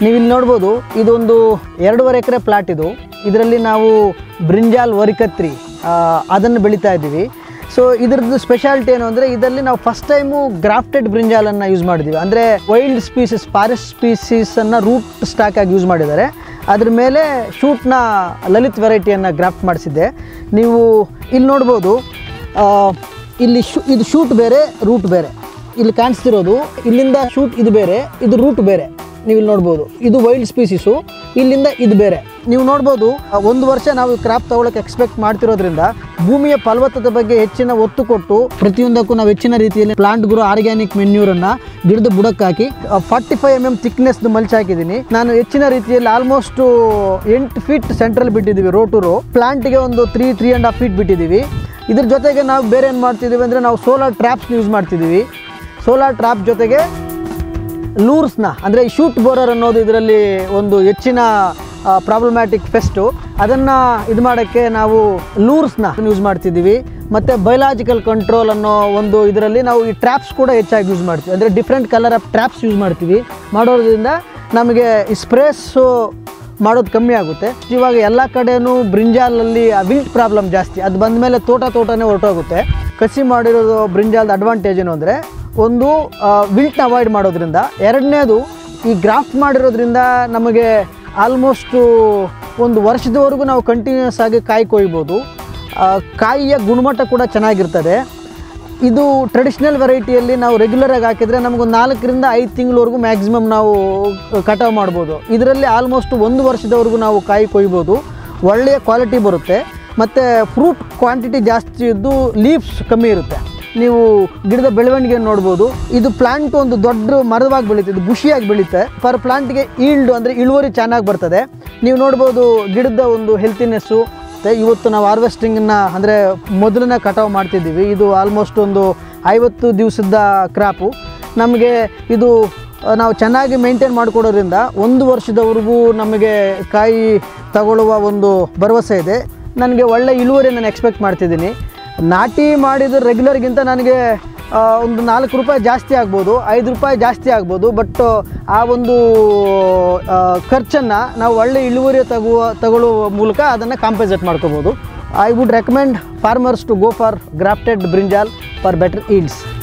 ನೀವು ಇಲ್ಲಿ ನೋಡ್ಬೋದು ಇದೊಂದು ಎರಡೂವರೆ ಎಕರೆ ಪ್ಲಾಟ್ ಇದು ಇದರಲ್ಲಿ ನಾವು ಬ್ರಿಂಜಾಲ್ ವರಿಕತ್ರಿ ಅದನ್ನು ಬೆಳೀತಾ ಇದ್ದೀವಿ ಸೊ ಇದ್ರದ್ದು ಸ್ಪೆಷಾಲಿಟಿ ಏನು ಅಂದರೆ ಇದರಲ್ಲಿ ನಾವು ಫಸ್ಟ್ ಟೈಮು ಗ್ರಾಫ್ಟೆಡ್ ಬ್ರಿಂಜಾಲನ್ನು ಯೂಸ್ ಮಾಡಿದ್ದೀವಿ ಅಂದರೆ ವೈಲ್ಡ್ ಸ್ಪೀಸಸ್ ಫಾರೆಸ್ಟ್ ಸ್ಪೀಸೀಸನ್ನು ರೂಟ್ ಸ್ಟಾಕ್ ಆಗಿ ಯೂಸ್ ಮಾಡಿದ್ದಾರೆ ಅದ್ರ ಮೇಲೆ ಶೂಟ್ನ ಲಲಿತ್ ವೆರೈಟಿಯನ್ನು ಗ್ರಾಫ್ಟ್ ಮಾಡಿಸಿದ್ದೆ ನೀವು ಇಲ್ಲಿ ನೋಡ್ಬೋದು ಆ, ಇಲ್ಲಿ ಶೂ ಇದು ಶೂಟ್ ಬೇರೆ ರೂಟ್ ಬೇರೆ ಇಲ್ಲಿ ಕಾಣಿಸ್ತಿರೋದು ಇಲ್ಲಿಂದ ಶೂಟ್ ಇದು ಬೇರೆ ಇದು ರೂಟ್ ಬೇರೆ ನೀವು ಇಲ್ಲಿ ನೋಡ್ಬೋದು ಇದು ವೈಲ್ಡ್ ಸ್ಪೀಸೀಸು ಇಲ್ಲಿಂದ ಇದು ಬೇರೆ ನೀವು ನೋಡ್ಬೋದು ಆ, ಒಂದು ವರ್ಷ ನಾವು ಕ್ರಾಪ್ ತಗೊಳಕ್ಕೆ ಎಕ್ಸ್ಪೆಕ್ಟ್ ಮಾಡ್ತಿರೋದ್ರಿಂದ ಭೂಮಿಯ ಫಲವತ್ತತೆ ಬಗ್ಗೆ ಹೆಚ್ಚಿನ ಒತ್ತು ಕೊಟ್ಟು ಪ್ರತಿಯೊಂದಕ್ಕೂ ನಾವು ಹೆಚ್ಚಿನ ರೀತಿಯಲ್ಲಿ ಪ್ಲಾಂಟ್ ಗುರು ಆರ್ಗ್ಯಾನಿಕ್ ಮೆನ್ಯೂರನ್ನು ಗಿಡದ ಬುಡಕ್ಕೆ ಹಾಕಿ ಫಾರ್ಟಿ ಫೈವ್ ಎಮ್ ಎಮ್ ಥಿಕ್ನೆಸ್ದು ಮಲ್ಚ್ ಹಾಕಿದ್ದೀನಿ ನಾನು ಹೆಚ್ಚಿನ ರೀತಿಯಲ್ಲಿ ಆಲ್ಮೋಸ್ಟ್ ಎಂಟು ಫೀಟ್ ಸೆಂಟ್ರಲ್ ಬಿಟ್ಟಿದ್ದೀವಿ ರೋಟೂರು ಪ್ಲಾಂಟ್ಗೆ ಒಂದು three three and half feet ಬಿಟ್ಟಿದ್ದೀವಿ ಇದ್ರ ಜೊತೆಗೆ ನಾವು ಬೇರೆ ಏನು ಮಾಡ್ತಿದ್ದೀವಿ ಅಂದರೆ ನಾವು ಸೋಲಾರ್ ಟ್ರ್ಯಾಪ್ಸ್ ಯೂಸ್ ಮಾಡ್ತಿದ್ದೀವಿ ಸೋಲಾರ್ ಟ್ರ್ಯಾಪ್ ಜೊತೆಗೆ ಲೂರ್ಸ್ನ ಅಂದರೆ ಶೂಟ್ ಬೋರರ್ ಅನ್ನೋದು ಇದರಲ್ಲಿ ಒಂದು ಹೆಚ್ಚಿನ ಪ್ರಾಬ್ಲಮ್ಯಾಟಿಕ್ ಫೆಸ್ಟು ಅದನ್ನು ಇದು ಮಾಡೋಕ್ಕೆ ನಾವು ಲೂರ್ಸ್ನ ಯೂಸ್ ಮಾಡ್ತಿದ್ದೀವಿ ಮತ್ತು ಬಯಲಾಜಿಕಲ್ ಕಂಟ್ರೋಲ್ ಅನ್ನೋ ಒಂದು ಇದರಲ್ಲಿ ನಾವು ಈ ಟ್ರ್ಯಾಪ್ಸ್ ಕೂಡ ಹೆಚ್ಚಾಗಿ ಯೂಸ್ ಮಾಡ್ತೀವಿ ಅಂದರೆ different colour of traps use ಮಾಡ್ತೀವಿ ಮಾಡೋದ್ರಿಂದ ನಮಗೆ ಈ ಸ್ಪ್ರೇಸು ಮಾಡೋದು ಕಮ್ಮಿ ಆಗುತ್ತೆ ಇವಾಗ ಎಲ್ಲ ಕಡೆನೂ ಬ್ರಿಂಜಾಲಲ್ಲಿ ವಿಲ್ಟ್ ಪ್ರಾಬ್ಲಮ್ ಜಾಸ್ತಿ ಅದು ಬಂದ ಮೇಲೆ ತೋಟ ತೋಟನೇ ಹೊರಟೋಗುತ್ತೆ ಕಸಿ ಮಾಡಿರೋದು ಬ್ರಿಂಜಾಲ್ದ ಅಡ್ವಾಂಟೇಜ್ ಏನು ಅಂದರೆ ಒಂದು ವಿಲ್ಟ್ನ ಅವಾಯ್ಡ್ ಮಾಡೋದ್ರಿಂದ ಎರಡನೇದು ಈ ಗ್ರಾಫ್ಟ್ ಮಾಡಿರೋದ್ರಿಂದ ನಮಗೆ ಆಲ್ಮೋಸ್ಟು ಒಂದು ವರ್ಷದವರೆಗೂ ನಾವು ಕಂಟಿನ್ಯೂಸ್ ಆಗಿ ಕಾಯಿ ಕೊಯ್ಬೋದು ಆ, ಕಾಯಿಯ ಗುಣಮಟ್ಟ ಕೂಡ ಚೆನ್ನಾಗಿರ್ತದೆ ಇದು ಟ್ರೆಡಿಷ್ನಲ್ ವೆರೈಟಿಯಲ್ಲಿ ನಾವು ರೆಗ್ಯುಲರಾಗಿ ಹಾಕಿದರೆ ನಮಗೊಂದು ನಾಲ್ಕರಿಂದ ಐದು ತಿಂಗಳವರೆಗೂ ಮ್ಯಾಕ್ಸಿಮಮ್ ನಾವು ಕಟಾವು ಮಾಡ್ಬೋದು ಇದರಲ್ಲಿ ಆಲ್ಮೋಸ್ಟ್ ಒಂದು ವರ್ಷದವರೆಗೂ ನಾವು ಕಾಯಿ ಕೊಯ್ಬೋದು ಒಳ್ಳೆಯ ಕ್ವಾಲಿಟಿ ಬರುತ್ತೆ ಮತ್ತು ಫ್ರೂಟ್ ಕ್ವಾಂಟಿಟಿ ಜಾಸ್ತಿ ಇದ್ದು ಲೀವ್ಸ್ ಕಮ್ಮಿ ಇರುತ್ತೆ ನೀವು ಗಿಡದ ಬೆಳವಣಿಗೆ ನೋಡ್ಬೋದು ಇದು ಪ್ಲಾಂಟ್ ಒಂದು ದೊಡ್ಡ ಮರವಾಗಿ ಬೆಳೀತದೆ ಇದು ಬುಷಿಯಾಗಿ ಬೆಳೀತೆ ಪರ್ ಪ್ಲಾಂಟ್ಗೆ ಈಲ್ಡ್ ಅಂದರೆ ಇಳುವರಿ ಚೆನ್ನಾಗಿ ಬರ್ತದೆ ನೀವು ನೋಡ್ಬೋದು ಗಿಡದ ಒಂದು ಹೆಲ್ತಿನೆಸ್ಸು ಮತ್ತು ಇವತ್ತು ನಾವು ಹಾರ್ವೆಸ್ಟಿಂಗನ್ನ ಅಂದರೆ ಮೊದಲನೇ ಕಟಾವು ಮಾಡ್ತಿದ್ದೀವಿ ಇದು ಆಲ್ಮೋಸ್ಟ್ ಒಂದು ಐವತ್ತು ದಿವಸದ ಕ್ರಾಪು ನಮಗೆ ಇದು ಆ, ನಾವು ಚೆನ್ನಾಗಿ ಮೇಂಟೈನ್ ಮಾಡಿಕೊಡೋದ್ರಿಂದ ಒಂದು ವರ್ಷದವರೆಗೂ ನಮಗೆ ಕಾಯಿ ತಗೊಳ್ಳುವ ಒಂದು ಭರವಸೆ ಇದೆ ನನಗೆ ಒಳ್ಳೆ ಇಳುವರಿ ನಾನು ಎಕ್ಸ್ಪೆಕ್ಟ್ ಮಾಡ್ತಿದ್ದೀನಿ ನಾಟಿ ಮಾಡಿದ ರೆಗ್ಯುಲರ್ಗಿಂತ ನನಗೆ ಆ, ಒಂದು ನಾಲ್ಕು ರೂಪಾಯಿ ಜಾಸ್ತಿ ಆಗ್ಬೋದು ಐದು ರೂಪಾಯಿ ಜಾಸ್ತಿ ಆಗ್ಬೋದು ಬಟ್ ಆ ಒಂದು ಖರ್ಚನ್ನು ನಾವು ಒಳ್ಳೆ ಇಳುವರಿ ತಗುವ ತಗೊಳ್ಳುವ ಮೂಲಕ ಅದನ್ನು ಕಾಂಪನ್ಸೇಟ್ ಮಾಡ್ಕೋಬೋದು I would recommend farmers to go for grafted brinjal for better yields